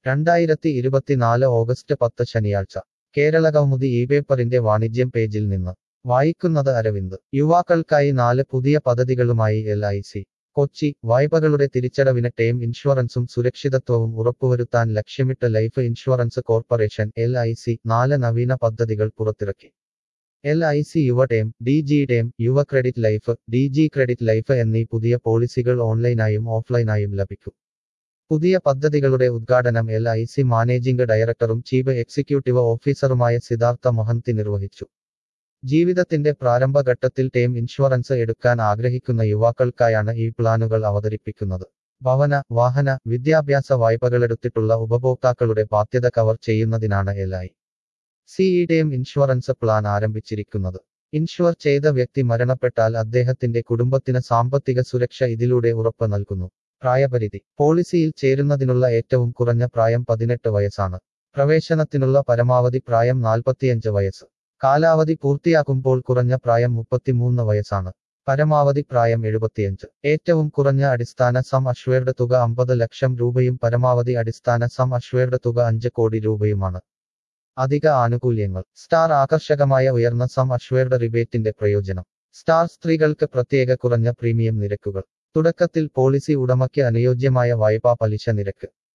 രണ്ടായിരത്തി ഇരുപത്തിനാല് ഓഗസ്റ്റ് പത്ത് ശനിയാഴ്ച കേരള കൗമുദി ഈ പേപ്പറിന്റെ വാണിജ്യം പേജിൽ നിന്ന് വായിക്കുന്നത് അരവിന്ദ് യുവാക്കൾക്കായി നാല് പുതിയ പദ്ധതികളുമായി എൽ ഐ സി കൊച്ചി വായ്പകളുടെ തിരിച്ചടവിന് ടേം ഇൻഷുറൻസും സുരക്ഷിതത്വവും ഉറപ്പുവരുത്താൻ ലക്ഷ്യമിട്ട് life insurance corporation L I C നാല് നവീന പദ്ധതികൾ പുറത്തിറക്കി L I C Yuva term D G term Yuva credit life D G credit life എന്നീ പുതിയ പോളിസികൾ ഓൺലൈനായും ഓഫ്ലൈനായും ലഭിക്കും പുതിയ പദ്ധതികളുടെ ഉദ്ഘാടനം എൽ ഐ സി മാനേജിംഗ് ഡയറക്ടറും ചീഫ് എക്സിക്യൂട്ടീവ് ഓഫീസറുമായ സിദ്ധാർത്ഥ മൊഹന്തി നിർവഹിച്ചു ജീവിതത്തിന്റെ പ്രാരംഭഘട്ടത്തിൽ ടേം ഇൻഷുറൻസ് എടുക്കാൻ ആഗ്രഹിക്കുന്ന യുവാക്കൾക്കായാണ് ഈ പ്ലാനുകൾ അവതരിപ്പിക്കുന്നത് ഭവന വാഹന വിദ്യാഭ്യാസ വായ്പകളെടുത്തിട്ടുള്ള ഉപഭോക്താക്കളുടെ ബാധ്യത കവർ ചെയ്യുന്നതിനാണ് L I C E term insurance plan ആരംഭിച്ചിരിക്കുന്നത് ഇൻഷുർ ചെയ്ത വ്യക്തി മരണപ്പെട്ടാൽ അദ്ദേഹത്തിന്റെ കുടുംബത്തിന് സാമ്പത്തിക സുരക്ഷ ഇതിലൂടെ ഉറപ്പ് നൽകുന്നു പ്രായപരിധി പോളിസിയിൽ ചേരുന്നതിനുള്ള ഏറ്റവും കുറഞ്ഞ പ്രായം പതിനെട്ട് വയസ്സാണ് പ്രവേശനത്തിനുള്ള പരമാവധി പ്രായം നാൽപ്പത്തിയഞ്ച് വയസ്സ് കാലാവധി പൂർത്തിയാക്കുമ്പോൾ കുറഞ്ഞ പ്രായം മുപ്പത്തിമൂന്ന് വയസ്സാണ് പരമാവധി പ്രായം എഴുപത്തിയഞ്ച് ഏറ്റവും കുറഞ്ഞ അടിസ്ഥാന സം അഷ്വേർഡ് തുക അമ്പത് ലക്ഷം രൂപയും പരമാവധി അടിസ്ഥാന സം അഷ്വേർഡ് തുക അഞ്ച് കോടി രൂപയുമാണ് അധിക ആനുകൂല്യങ്ങൾ സ്റ്റാർ ആകർഷകമായ ഉയർന്ന സം അഷ്വേർഡ് റിബേറ്റിന്റെ പ്രയോജനം സ്റ്റാർ സ്ത്രീകൾക്ക് പ്രത്യേക കുറഞ്ഞ പ്രീമിയം നിരക്കുകൾ തുടക്കത്തിൽ പോളിസി ഉടമയ്ക്ക് അനുയോജ്യമായ വായ്പാ പലിശ നിരക്ക്